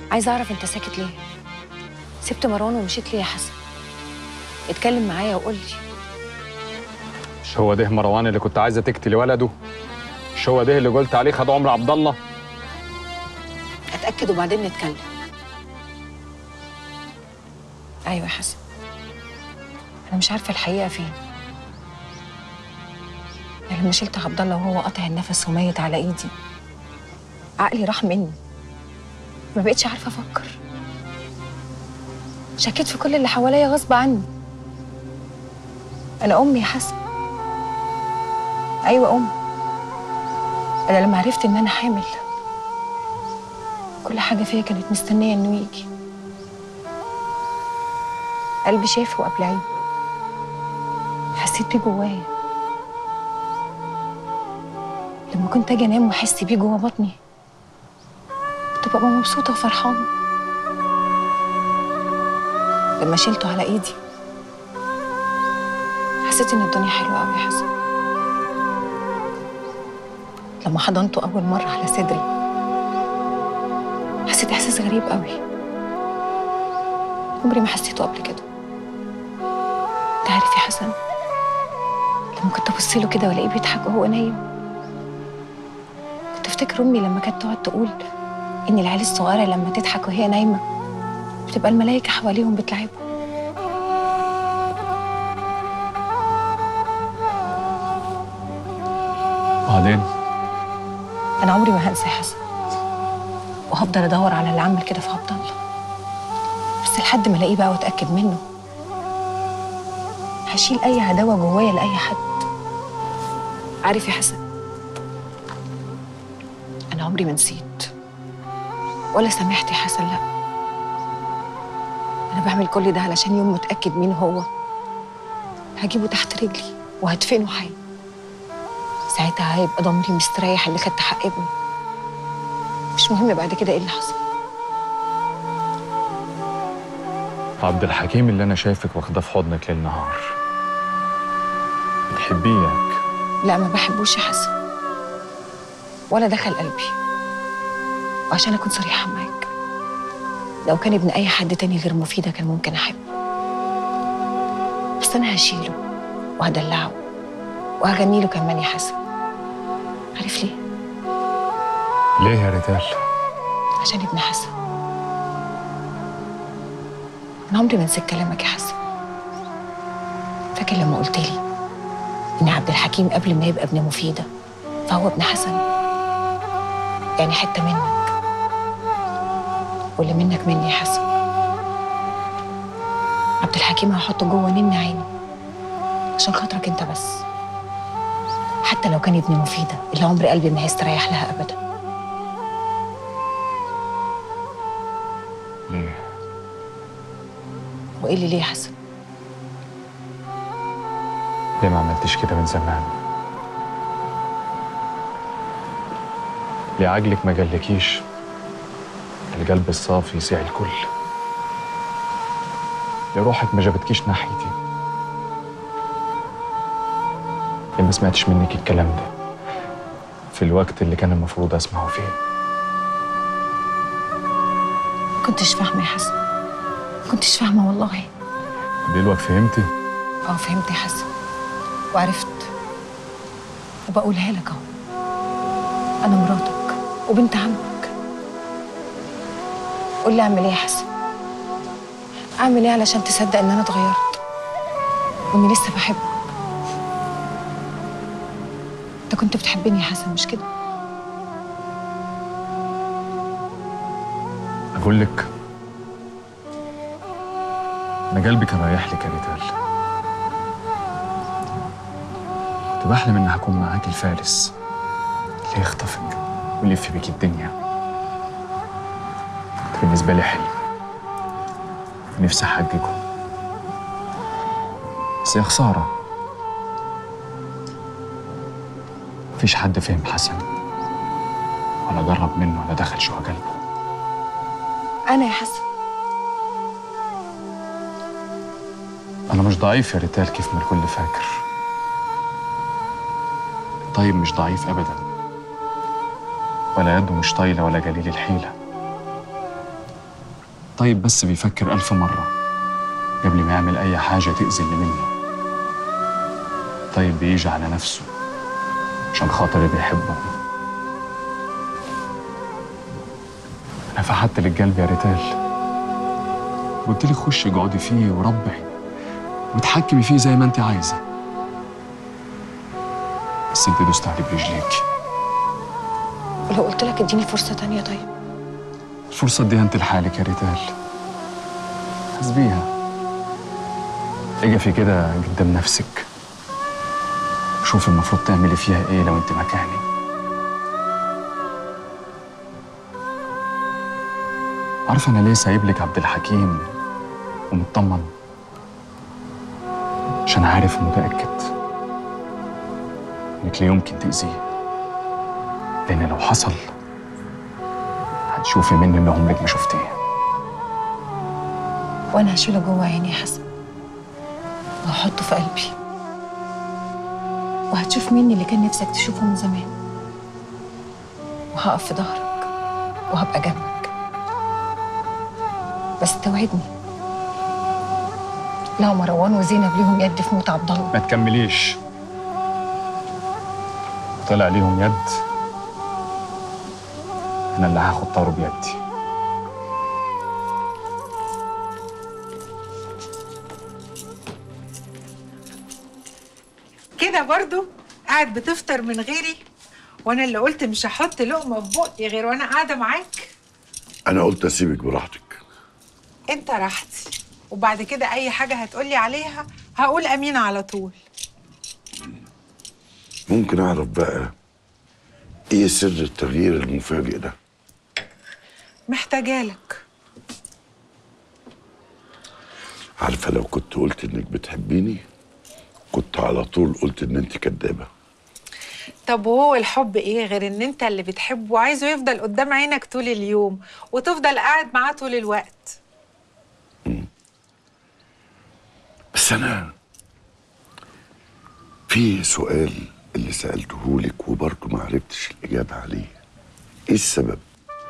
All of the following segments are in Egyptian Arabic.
عايزه اعرف انت ساكت ليه سبت مروان ومشيت ليه يا حسن اتكلم معايا وقول لي مش هو ده مروان اللي كنت عايزه تقتلي ولده مش هو ده اللي قلت عليه خد عمر عبد الله اتاكد وبعدين نتكلم ايوه يا حسن انا مش عارفه الحقيقه فين أنا لما شلت عبد الله وهو قاطع النفس وميت على ايدي عقلي راح مني ما بقتش عارفه افكر شكيت في كل اللي حواليا غصب عني انا امي يا حسن ايوه امي انا لما عرفت ان انا حامل كل حاجه فيا كانت مستنيه انه يجي قلبي شافه قبل عيني حسيت بيه جوايا لما كنت اجي انام واحس بيه جوا بطني كنت ببقى مبسوطه وفرحانه لما شلته على ايدي حسيت ان الدنيا حلوه قوي يا حسن لما حضنته اول مره على صدري حسيت احساس غريب قوي عمري ما حسيته قبل كده انت عارف يا حسن لما كنت ابص له كده والاقيه بيضحك وهو نايم كنت افتكر امي لما كانت تقعد تقول ان العيال الصغيره لما تضحك وهي نايمه بتبقى الملائكه حواليهم بتلعبهم وبعدين انا عمري ما هنسى يا حسن وهفضل ادور على اللي عمل كده في عبد الله بس لحد ما الاقيه بقى واتاكد منه هشيل اي عداوه جوايا لاي حد عارف يا حسن انا عمري ما نسيت ولا سامحت يا حسن لا انا بعمل كل ده علشان يوم ما اتاكد مين هو هجيبه تحت رجلي وهدفنه حي ساعتها هيبقى ضميري مستريح اللي خدت حق ابني مش مهم بعد كده ايه اللي حصل عبد الحكيم اللي انا شايفك واخداه في حضنك ليل نهار بتحبيه ياك لا ما بحبوش يا حسن ولا دخل قلبي وعشان اكون صريحه معاك لو كان ابن اي حد تاني غير مفيده كان ممكن احبه بس انا هشيله وهدلعه وهغني له كمان يا حسن عارف ليه ليه يا ريتال عشان ابن حسن انا عمري ما نسيت كلامك يا حسن فاكر لما قلت لي ان عبد الحكيم قبل ما يبقى ابن مفيده فهو ابن حسن يعني حته منك واللي منك مني يا حسن عبد الحكيم هحطه جوه نن عيني عشان خاطرك انت بس حتى لو كان ابن مفيده اللي عمر قلبي ما هيستريح لها ابدا ليه وايه اللي ليه يا حسن ليه ما عملتش كده من زمان ليه عجلك ما جالكيش القلب الصافي يسيع الكل ليه روحك ما جابتكيش ناحيتي ليه ما سمعتش منك الكلام ده في الوقت اللي كان المفروض اسمعه فيه ما كنتش فاهمه يا حسن ما كنتش فاهمه والله دلوقتي فهمتي اه فهمت يا حسن وعرفت وبقولها لك اهو انا مراتك وبنت عمك قول لي اعمل ايه يا حسن اعمل ايه علشان تصدق ان انا اتغيرت واني لسه بحبك انت كنت بتحبني يا حسن مش كده اقول لك انا قلبي كان رايح لك يا ريتال كنت بحلم اني هكون معاك الفارس اللي يخطفك ويلف بيك الدنيا كنت بالنسبه لي حلم نفسي احققه بس يا خساره مفيش حد فهم حسن ولا جرب منه ولا دخل جوا قلبه انا يا حسن أنا مش ضعيف يا ريتال كيف ما الكل فاكر الطيب مش ضعيف أبدا ولا يده مش طايلة ولا جليل الحيلة الطيب بس بيفكر ألف مرة قبل ما يعمل أي حاجة تأذي اللي منه الطيب بيجي على نفسه عشان خاطر اللي بيحبه أنا فحت لك قلبي يا ريتال قلت لك خشي اقعدي فيه وربعي وتحكمي فيه زي ما انت عايزه بس انت دوست عليه برجليك ولو قلت لك اديني فرصه تانية طيب الفرصة اديها انت لحالك يا ريتال حسبيها اقفي كده قدام نفسك شوفي المفروض تعملي فيها ايه لو انت مكاني عارفة أنا ليه سايب لك عبد الحكيم ومطمن؟ عشان عارف ومتأكد إنك لا يمكن تأذيه لأن لو حصل هتشوفي مني اللي عمرك ما شفتيه وانا هشيله جوه عيني يا حسن وهحطه في قلبي وهتشوف مني اللي كان نفسك تشوفه من زمان وهقف في ظهرك وهبقى جنبك بس توعدني لو مروان وزينب ليهم يد في موت عبد الله ما تكمليش طلع ليهم يد أنا اللي هاخد طاره بيدي كده برضو قاعد بتفطر من غيري وانا اللي قلت مش هحط لقمه في بقي غير وانا قاعده معاك انا قلت اسيبك براحتك انت راحتي وبعد كده اي حاجه هتقولي عليها هقول امينه على طول ممكن اعرف بقى ايه سر التغيير المفاجئ ده محتاجالك عارفه لو كنت قلت انك بتحبيني كنت على طول قلت ان انت كدابه طب وهو الحب ايه غير ان انت اللي بتحبه وعايزه يفضل قدام عينك طول اليوم وتفضل قاعد معاه طول الوقت بس انا في سؤال اللي سالته لك وبرضه ما عرفتش الاجابه عليه ايه السبب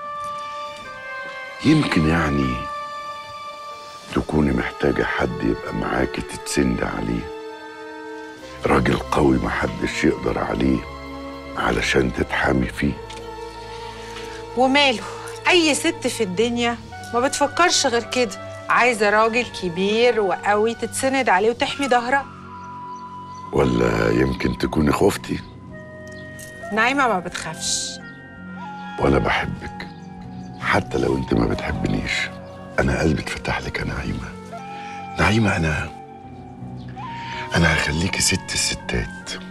يمكن يعني تكوني محتاجه حد يبقى معاكي تتسند عليه راجل قوي محدش يقدر عليه علشان تتحامي فيه وماله اي ست في الدنيا ما بتفكرش غير كده عايزه راجل كبير وقوي تتسند عليه وتحمي ظهرها ولا يمكن تكوني خفتي نايمه ما بتخافش وانا بحبك حتى لو انت ما بتحبنيش انا قلبي اتفتح لك يا نعيمه نعيمه انا انا هخليكي ست الستات